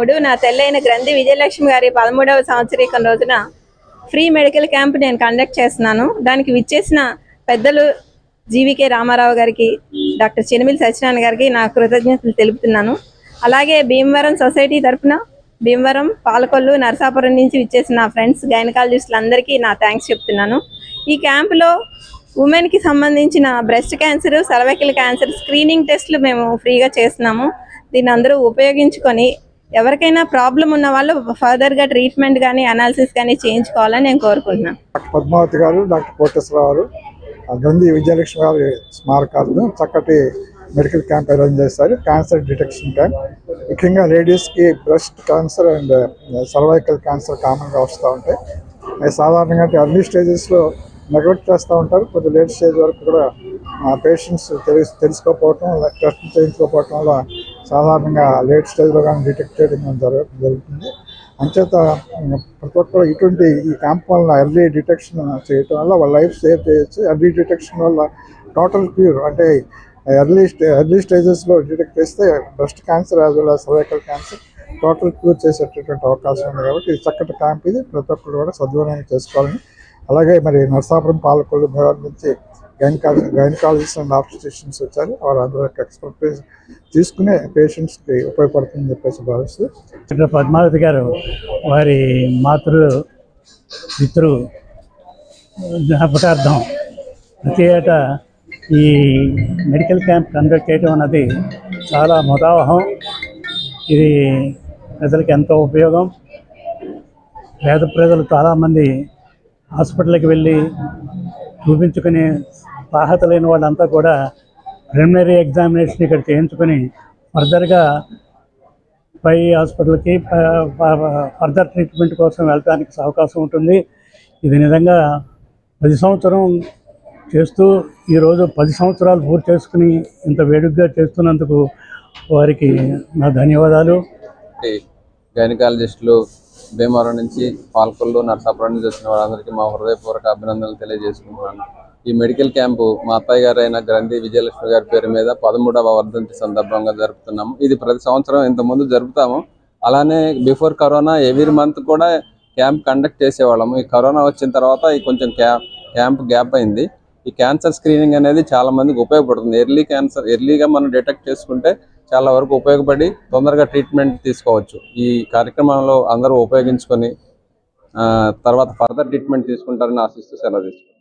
ఇప్పుడు నా తెల్లైన గ్రంథి విజయలక్ష్మి గారి పదమూడవ సంవత్సరీకం రోజున ఫ్రీ మెడికల్ క్యాంప్ నేను కండక్ట్ చేస్తున్నాను దానికి విచ్చేసిన పెద్దలు జీవికే రామారావు గారికి డాక్టర్ చినిమిలి సత్యనారాయణ గారికి నా కృతజ్ఞతలు తెలుపుతున్నాను అలాగే భీమవరం సొసైటీ తరపున భీమవరం పాలకొల్లు నరసాపురం నుంచి విచ్చేసిన నా ఫ్రెండ్స్ గైనకాలజిస్టులు అందరికీ నా థ్యాంక్స్ చెప్తున్నాను ఈ క్యాంపులో ఉమెన్కి సంబంధించిన breast cancer cervical cancer screening టెస్ట్లు మేము ఫ్రీగా చేస్తున్నాము దీన్ని అందరూ ఉపయోగించుకొని ఎవరికైనా ప్రాబ్లం ఉన్న వాళ్ళు ఫర్దర్గా ట్రీట్మెంట్ కానీ అనాలిసిస్ కానీ చేయించుకోవాలని నేను కోరుకుంటున్నాను డాక్టర్ పద్మావతి గారు డాక్టర్ కోటేశ్వరరావు గారు ఆ గంధి విజయలక్ష్మి గారి స్మారకార్థం చక్కటి మెడికల్ క్యాంప్ అరేంజ్ చేస్తారు క్యాన్సర్ డిటెక్షన్ క్యాంప్ ముఖ్యంగా లేడీస్కి breast cancer and cervical cancer కామన్గా వస్తూ ఉంటాయి అవి సాధారణంగా అన్ని స్టేజెస్లో నెగ్లెక్ట్ చేస్తూ ఉంటారు కొద్ది లేట్ స్టేజ్ వరకు కూడా పేషెంట్స్ తెలిసి తెలుసుకోకపోవటం టెస్ట్ చేయించుకోకపోవటం వల్ల సాధారణంగా లేట్ స్టేజ్లో కానీ డిటెక్ట్ చేయడం జరగ జరుగుతుంది అంచేత ఉమ్, ప్రతి ఒక్కరు ఇటువంటి ఈ క్యాంప్ వల్ల ఎర్లీ డిటెక్షన్ చేయటం వల్ల వాళ్ళ లైఫ్ సేవ్ చేయొచ్చు ఎర్లీ డిటెక్షన్ వల్ల టోటల్ క్యూర్ అంటే ఎర్లీ స్టే ఎర్లీ స్టేజెస్లో డిటెక్ట్ చేస్తే breast cancer as well as cervical cancer total cure చేసేటటువంటి అవకాశం ఉంది కాబట్టి ఇది చక్కటి క్యాంప్ ఇది ప్రతి ఒక్కరు కూడా సద్వినియోగం చేసుకోవాలని అలాగే మరి నరసాపురం పాలకొల్లు భవన్ నుంచి గైనకాలజీ గైనకాలజిస్ట్ అండ్ ఆబ్స్టిషన్స్ వచ్చారు వారందరూ యొక్క ఎక్స్పర్టైజ్ తీసుకునే పేషెంట్స్కి ఉపయోగపడుతుందని చెప్పేసి భావిస్తూ డాక్టర్ పద్మావతి గారు వారి మాతృ పితృ జ్ఞాపకార్థం ప్రతి ఏటా ఈ మెడికల్ క్యాంప్ కండక్ట్ చేయడం అన్నది చాలా ముదావహం ఇది ప్రజలకు ఎంతో ఉపయోగం పేద ప్రజలు చాలామంది హాస్పిటల్కి వెళ్ళి చూపించుకుని తాహత లేని వాళ్ళంతా కూడా ప్రిలిమినరీ ఎగ్జామినేషన్ ఇక్కడ చేయించుకొని ఫర్దర్గా పై హాస్పిటల్కి ప- ప- ఫర్దర్ ట్రీట్మెంట్ కోసం వెళ్ళడానికి అవకాశం ఉంటుంది ఇది నిజంగా పది సంవత్సరం చేస్తూ ఈరోజు పది సంవత్సరాలు పూర్తి చేసుకుని ఇంత వేడుకగా చేస్తున్నందుకు వారికి నా ధన్యవాదాలు గైనకాలజిస్టులు భీమవరం నుంచి పాల్కొల్లు నర్సాపురం నుంచి వచ్చిన వారందరికీ మా హృదయపూర్వక అభినందనలు తెలియజేసుకుంటున్నాను ఈ మెడికల్ క్యాంపు మా అత్తయ్య గారు అయిన గ్రంథి విజయలక్ష్మి గారి పేరు మీద పదమూడవ వర్ధంతి సందర్భంగా జరుపుతున్నాము ఇది ప్రతి సంవత్సరం ఇంతకుముందు జరుపుతాము అలానే బిఫోర్ కరోనా ఎవ్రీ మంత్ కూడా క్యాంప్ కండక్ట్ చేసేవాళ్ళము ఈ కరోనా వచ్చిన తర్వాత ఈ కొంచెం క్యాంప్ క్యాంప్ గ్యాప్ అయింది ఈ క్యాన్సర్ స్క్రీనింగ్ అనేది చాలా మందికి ఉపయోగపడుతుంది ఎర్లీ క్యాన్సర్ ఎర్లీగా మనం డిటెక్ట్ చేసుకుంటే చాలా వరకు ఉపయోగపడి తొందరగా ట్రీట్మెంట్ తీసుకోవచ్చు ఈ కార్యక్రమంలో అందరూ ఉపయోగించుకొని ఆ, తర్వాత ఫర్దర్ ట్రీట్మెంట్ తీసుకుంటారని ఆశిస్తూ సెలవు తీసుకుంటాను